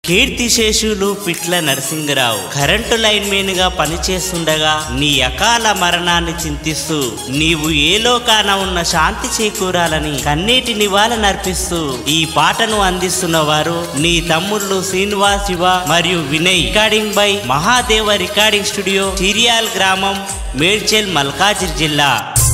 కీర్తిశేషులు Pitla Narasingarao current line men గా పనిచేస్తుండగా నీ అకాల మరణాన్ని చింతిస్తూ నీవు ఏ లోకాన ఉన్న శాంతి చేకూరాలని కన్నీటి నివాళనర్పిస్తూ ఈ పాటను అందిస్తున్న వారు నీ తమ్ముళ్ళు శ్రీనివాస్ శివ మరియు Vinay recording by Mahadeva recording studio Chiriyal గ్రామం మేడ్చల్ మల్కాజిర్ జిల్లా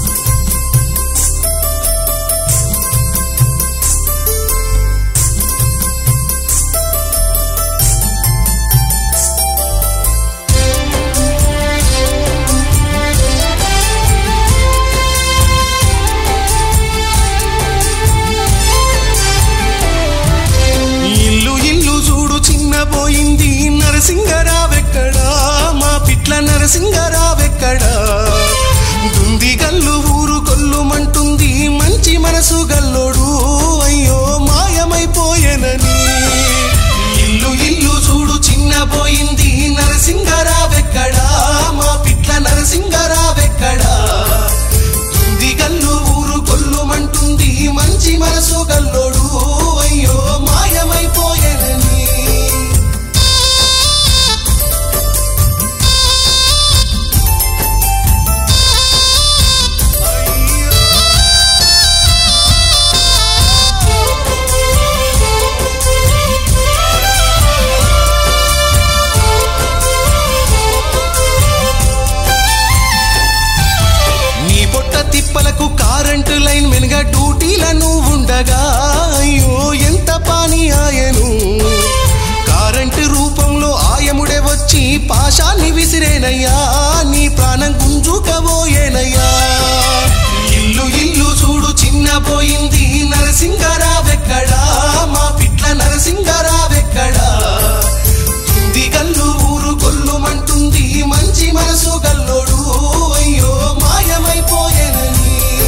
ఇల్లు ఇల్లు చూడు చిన్నపోయింది నరసింగరావెక్కడా మా పిట్ల నరసింగరావెక్కడా దుంది గల్లు ఊరు కొల్లుమంటుంది మంచి మనసు గల్లోడు అయ్యో మాయమైపోయేనని ఇల్లు ఇల్లు చూడు చిన్నపోయింది నరసింగరావెక్కడా మా పిట్ల నరసింగరావెక్కడా దుంది గల్లు ఊరు కొల్లుమంటుంది మంచి మనసు గల్లోడు అయ్యో మాయమైపోయేనని నీ పొట్ట తిప్పలకు కరెంటు లైన్ మెనుగా డ్యూటీలను ఉండగా అయ్యో ఎంత పాని ఆయను కరెంటు రూపంలో ఆయముడే వచ్చి పాశాన్ని విసిరేనయ్యా నీ ప్రాణం గుంజుకబోయేనయ్యా ఇల్లు ఇల్లు చూడు చిన్నపోయింది నరసింగరావెక్కడా మా పిట్ల నరసింగరావెక్కడా తుంది గల్లు ఊరు కొల్లుమంటుంది మంచి మనసు గల్లోడు అయ్యో మాయమైపోయేనని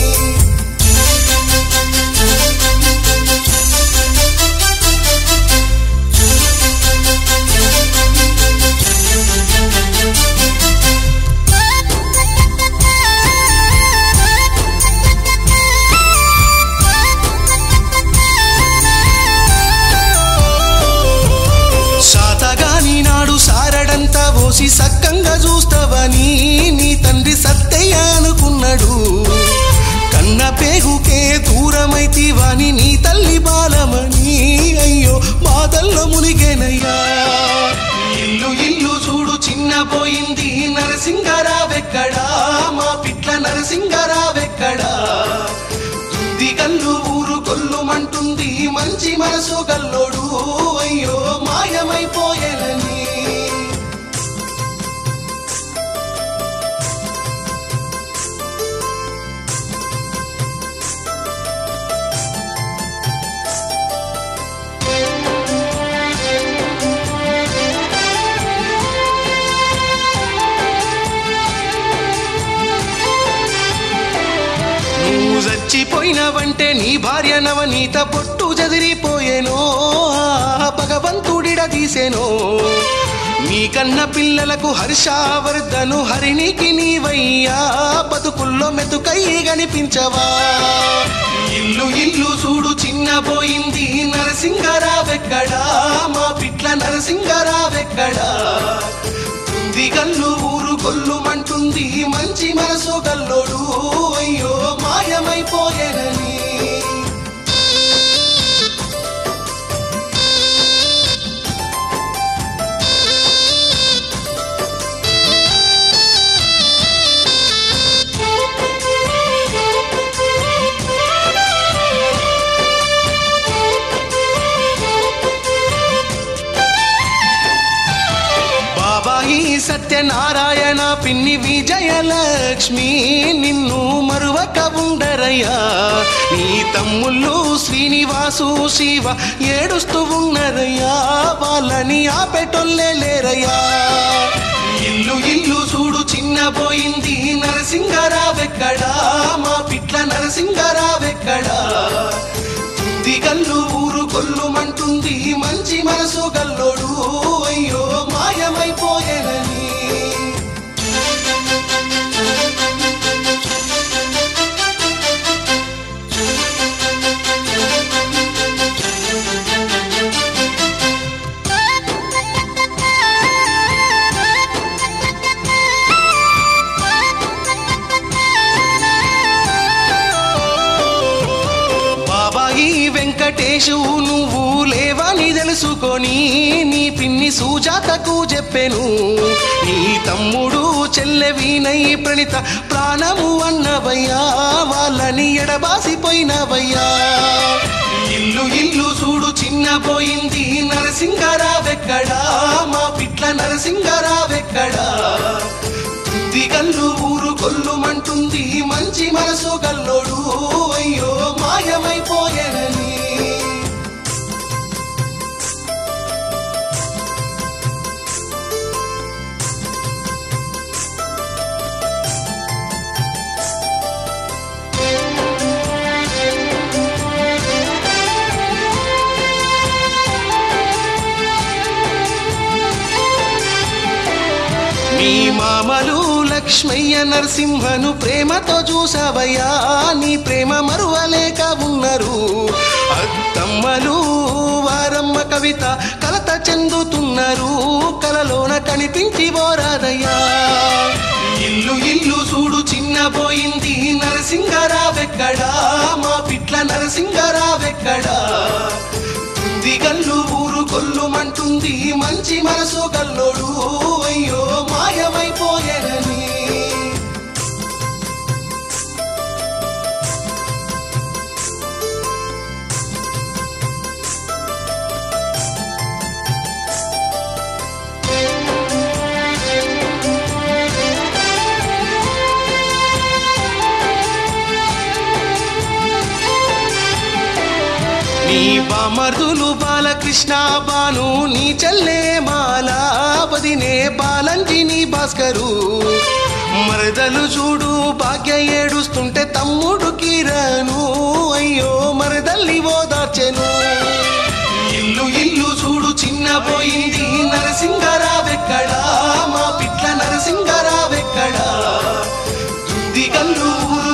శాతగాని నాడు సారడంతా పోసి సక్కంగా చూస్తావని నీ తండ్రి సత్తయ్య అనుకున్నాడు కన్న పేగుకే దూరమైతివాని నీ తల్లి బాలమని అయ్యో బాధల్లో మునిగేనయ్యా ఇల్లు ఇల్లు చూడు చిన్నపోయింది నరసింగరావెక్కడా మా పిట్ల నరసింగరావెక్కడా దుంది గల్లు ఊరు కొల్లుమంటుంది మంచి మనసు గల్లోడు అయ్యో మాయమైపోయేనని నువ్వు చచ్చిపోయినవంటే నీ భార్య నవనీత పొట్టు జదిరిపోయేనో ఆ భగవంతుడిడ తీసేనో నీ కన్న పిల్లలకు హర్షావర్ధను హరినికి నీవయ్యా బతుకుల్లో మెతుకై కనిపించవా ఇల్లు ఇల్లు చూడు చిన్నపోయింది నరసింగరావెక్కడా మా పిట్ల నరసింగరావెక్కడా తుంది గల్లు ఊరు కొల్లుమంటుంది మంచి మనసు గల్లోడు అయ్యో మాయమైపోయేనని బాబాయి సత్యనారాయణ పిన్ని విజయలక్ష్మి నిన్ను మరువక ఉండరయ్యా నీ తమ్ముళ్ళు శ్రీనివాసు శివ ఏడుస్తూ ఉన్నరయ్యా వాళ్ళని ఆపెటొల్లే లేరయ్యా ఇల్లు ఇల్లు చూడు చిన్నపోయింది నరసింగరావెక్కడా మా పిట్ల నరసింగరావెక్కడా తుంది గల్లు ఊరు కొల్లుమంటుంది మంచి మనసు గల్లోడు అయ్యో మాయమైపోయేనని అనుకోని నీ పిన్ని సుజాతకు చెప్పెను నీ తమ్ముడు చెల్లె వీణై ప్రణిత ప్రాణము అన్నవయ్యా వాళ్ళని ఎడబాసిపోయినవయ్యా ఇల్లు ఇల్లు చూడు చిన్నపోయింది నరసింగరావెక్కడా మా పిట్ల నరసింగరావెక్కడా దిగల్లు ఊరు కొల్లుమంటుంది మంచి మనసు గల్లోడు అయ్యో మాయమైపోయానని మీ మామలు లక్ష్మయ్య నరసింహను ప్రేమతో చూసావయ్యా నీ ప్రేమ మరువలేక ఉన్నారు అత్తమ్మలు వారమ్మ కవిత కలత చెందుతున్నారు కలలోన కనిపించి పోరాదయ్యా ఇల్లు ఇల్లు చూడు చిన్నపోయింది నరసింగరావెక్కడా మా పిట్ల నరసింగరావెక్కడా దిగల్లు ఊరు కొల్లుమంటుంది మంచి మనసు గల్లోడు అయ్యో మాయమైపోయానని నీ బామర్దులు బాలకృష్ణ బాను నీ చెల్లే మాలా వదినే బాలంజిని భాస్కరు మరదలు చూడు భాగ్య ఏడుస్తుంటే తమ్ముడు కిరణు అయ్యో మరదల్లి ఓదార్చెను ఇల్లు ఇల్లు చూడు చిన్నపోయింది నరసింగరావెక్కడా మా పిట్ల నరసింగరావెక్కడా దిగల్లు ఊరు